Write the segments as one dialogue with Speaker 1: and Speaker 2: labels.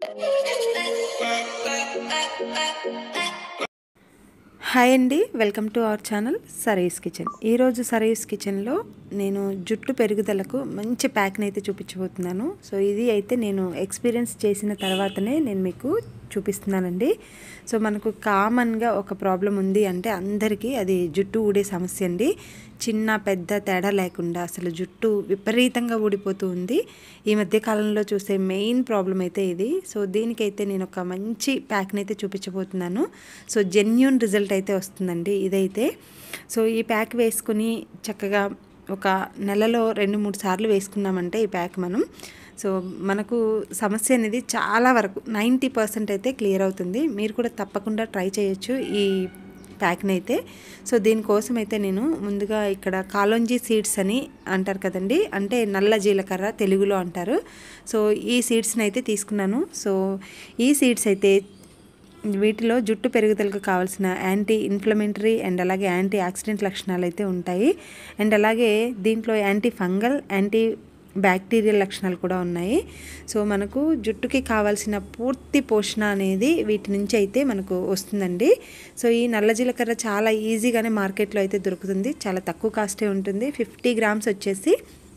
Speaker 1: hi అండి welcome to our channel Sarees kitchen ఈరోజు Sarees కిచెన్లో నేను జుట్టు పెరుగుదలకు మంచి ప్యాక్ని అయితే చూపించబోతున్నాను సో ఇది అయితే నేను ఎక్స్పీరియన్స్ చేసిన తర్వాతనే నేను మీకు చూపిస్తున్నానండి సో మనకు కామన్గా ఒక ప్రాబ్లం ఉంది అంటే అందరికీ అది జుట్టు ఊడే సమస్య అండి చిన్న పెద్ద తేడా లేకుండా అసలు జుట్టు విపరీతంగా ఊడిపోతూ ఉంది ఈ మధ్య కాలంలో చూసే మెయిన్ ప్రాబ్లం అయితే ఇది సో దీనికైతే నేను ఒక మంచి ప్యాక్ని అయితే చూపించబోతున్నాను సో జెన్యున్ రిజల్ట్ అయితే వస్తుందండి ఇదైతే సో ఈ ప్యాక్ వేసుకుని చక్కగా ఒక నెలలో రెండు మూడు సార్లు వేసుకున్నామంటే ఈ ప్యాక్ మనం సో మనకు సమస్య అనేది చాలా వరకు నైంటీ పర్సెంట్ అయితే క్లియర్ అవుతుంది మీరు కూడా తప్పకుండా ట్రై చేయొచ్చు ఈ ప్యాక్ని అయితే సో దీనికోసం అయితే నేను ముందుగా ఇక్కడ కాలోంజీ సీడ్స్ అని అంటారు కదండి అంటే నల్ల జీలకర్ర తెలుగులో అంటారు సో ఈ సీడ్స్ని అయితే తీసుకున్నాను సో ఈ సీడ్స్ అయితే వీటిలో జుట్టు పెరుగుదలకు కావాల్సిన యాంటీ ఇన్ఫ్లమేటరీ అండ్ అలాగే యాంటీ ఆక్సిడెంట్ లక్షణాలు అయితే ఉంటాయి అండ్ అలాగే దీంట్లో యాంటీ ఫంగల్ యాంటీ బ్యాక్టీరియల్ లక్షణాలు కూడా ఉన్నాయి సో మనకు జుట్టుకి కావాల్సిన పూర్తి పోషణ అనేది వీటి నుంచి అయితే మనకు వస్తుందండి సో ఈ నల్ల జీలకర్ర చాలా ఈజీగానే మార్కెట్లో అయితే దొరుకుతుంది చాలా తక్కువ కాస్టే ఉంటుంది ఫిఫ్టీ గ్రామ్స్ వచ్చేసి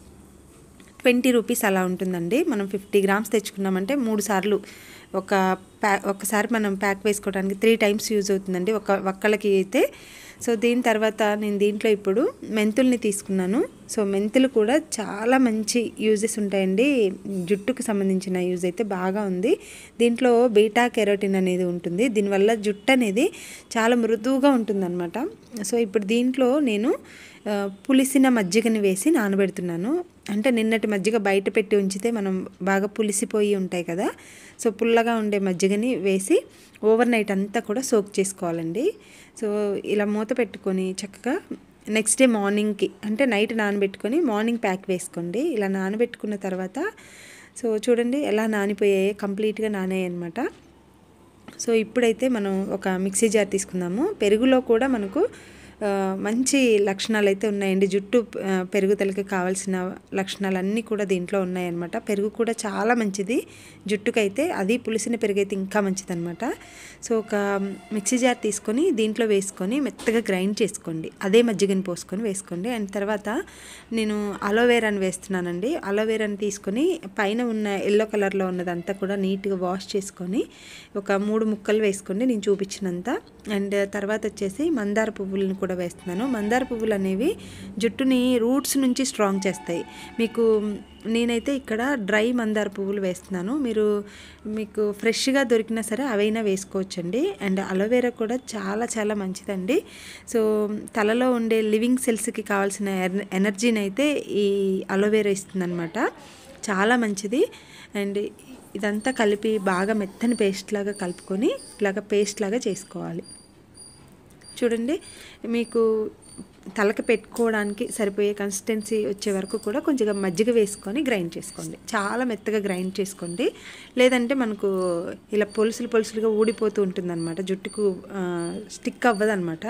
Speaker 1: ట్వంటీ రూపీస్ అలా ఉంటుందండి మనం ఫిఫ్టీ గ్రామ్స్ తెచ్చుకున్నామంటే మూడు సార్లు ఒక ప్యా ఒకసారి మనం ప్యాక్ వేసుకోవడానికి త్రీ టైమ్స్ యూజ్ అవుతుందండి ఒక ఒక్కళ్ళకి అయితే సో దీని తర్వాత నేను దీంట్లో ఇప్పుడు మెంతుల్ని తీసుకున్నాను సో మెంతులు కూడా చాలా మంచి యూజెస్ ఉంటాయండి జుట్టుకు సంబంధించిన యూజ్ అయితే బాగా ఉంది దీంట్లో బీటా కెరోటిన్ అనేది ఉంటుంది దీనివల్ల జుట్టు అనేది చాలా మృదువుగా ఉంటుందన్నమాట సో ఇప్పుడు దీంట్లో నేను పులిసిన మజ్జిగని వేసి నానబెడుతున్నాను అంటే నిన్నటి మజ్జిగ బయట పెట్టి ఉంచితే మనం బాగా పులిసిపోయి ఉంటాయి కదా సో పుల్లగా ఉండే మజ్జిగని వేసి ఓవర్ నైట్ అంతా కూడా సోక్ చేసుకోవాలండి సో ఇలా మూత పెట్టుకొని చక్కగా నెక్స్ట్ డే మార్నింగ్కి అంటే నైట్ నానబెట్టుకొని మార్నింగ్ ప్యాక్ వేసుకోండి ఇలా నానబెట్టుకున్న తర్వాత సో చూడండి ఎలా నానిపోయాయి కంప్లీట్గా నానాయి అనమాట సో ఇప్పుడైతే మనం ఒక మిక్సీ జార్ తీసుకుందాము పెరుగులో కూడా మనకు మంచి లక్షణాలు అయితే ఉన్నాయండి జుట్టు పెరుగుదలకి కావాల్సిన లక్షణాలన్నీ కూడా దీంట్లో ఉన్నాయన్నమాట పెరుగు కూడా చాలా మంచిది జుట్టుకైతే అది పులిసిన పెరుగు అయితే ఇంకా మంచిదన్నమాట సో ఒక మిక్సీ జార్ తీసుకొని దీంట్లో వేసుకొని మెత్తగా గ్రైండ్ చేసుకోండి అదే మజ్జిగని పోసుకొని వేసుకోండి అండ్ తర్వాత నేను అలోవేరాని వేస్తున్నానండి అలోవేరాని తీసుకొని పైన ఉన్న ఎల్లో కలర్లో ఉన్నదంతా కూడా నీట్గా వాష్ చేసుకొని ఒక మూడు ముక్కలు వేసుకోండి నేను చూపించినంత అండ్ తర్వాత వచ్చేసి మందార పువ్వులను కూడా వేస్తున్నాను మందార పువ్వులు అనేవి జుట్టుని రూట్స్ నుంచి స్ట్రాంగ్ చేస్తాయి మీకు నేనైతే ఇక్కడ డ్రై మందార పువ్వులు వేస్తున్నాను మీరు మీకు ఫ్రెష్గా దొరికినా సరే అవైనా వేసుకోవచ్చండి అండ్ అలోవేరా కూడా చాలా చాలా మంచిదండి సో తలలో ఉండే లివింగ్ సెల్స్కి కావాల్సిన ఎనర్జీని అయితే ఈ అలోవేరా ఇస్తుందన్నమాట చాలా మంచిది అండ్ ఇదంతా కలిపి బాగా మెత్తని పేస్ట్ లాగా కలుపుకొని ఇలాగ పేస్ట్ లాగా చేసుకోవాలి చూడండి మీకు తలకి పెట్టుకోవడానికి సరిపోయే కన్సిస్టెన్సీ వచ్చే వరకు కూడా కొంచెం మజ్జిగ వేసుకొని గ్రైండ్ చేసుకోండి చాలా మెత్తగా గ్రైండ్ చేసుకోండి లేదంటే మనకు ఇలా పొలుసులు పొలుసులుగా ఊడిపోతూ ఉంటుందన్నమాట జుట్టుకు స్టిక్ అవ్వదన్నమాట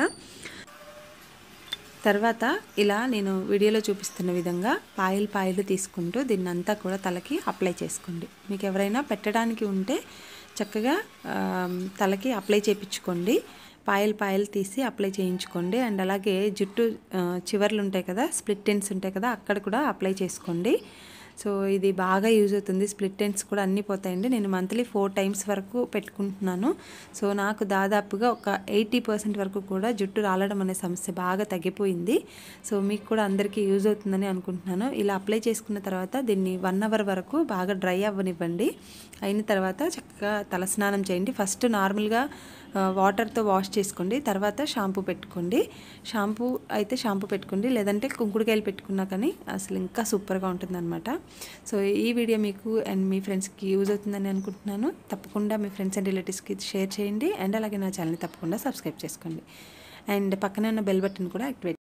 Speaker 1: తర్వాత ఇలా నేను వీడియోలో చూపిస్తున్న విధంగా పాయలు పాయలు తీసుకుంటూ దీన్ని అంతా కూడా తలకి అప్లై చేసుకోండి మీకు ఎవరైనా పెట్టడానికి ఉంటే చక్కగా తలకి అప్లై చేయించుకోండి పాయలు పాయలు తీసి అప్లై చేయించుకోండి అండ్ అలాగే జుట్టు చివర్లు ఉంటాయి కదా స్ప్లిట్ ఎండ్స్ ఉంటాయి కదా అక్కడ కూడా అప్లై చేసుకోండి సో ఇది బాగా యూజ్ అవుతుంది స్ప్లిట్ ఎండ్స్ కూడా అన్నీ పోతాయండి నేను మంత్లీ ఫోర్ టైమ్స్ వరకు పెట్టుకుంటున్నాను సో నాకు దాదాపుగా ఒక ఎయిటీ పర్సెంట్ వరకు కూడా జుట్టు రాలడం అనే సమస్య బాగా తగ్గిపోయింది సో మీకు కూడా అందరికీ యూజ్ అవుతుందని అనుకుంటున్నాను ఇలా అప్లై చేసుకున్న తర్వాత దీన్ని వన్ అవర్ వరకు బాగా డ్రై అవ్వనివ్వండి అయిన తర్వాత చక్కగా తలస్నానం చేయండి ఫస్ట్ నార్మల్గా వాటర్తో వాష్ చేసుకోండి తర్వాత షాంపూ పెట్టుకోండి షాంపూ అయితే షాంపూ పెట్టుకోండి లేదంటే కుంకుడుకాయలు పెట్టుకున్నా కానీ అసలు ఇంకా సూపర్గా ఉంటుందన్నమాట సో ఈ వీడియో మీకు అండ్ మీ ఫ్రెండ్స్కి యూజ్ అవుతుందని అనుకుంటున్నాను తప్పకుండా మీ ఫ్రెండ్స్ అండ్ రిలేటివ్స్కి షేర్ చేయండి అండ్ అలాగే నా ఛానల్ని తప్పకుండా సబ్స్క్రైబ్ చేసుకోండి అండ్ పక్కనే ఉన్న బెల్ బటన్ కూడా యాక్టివేట్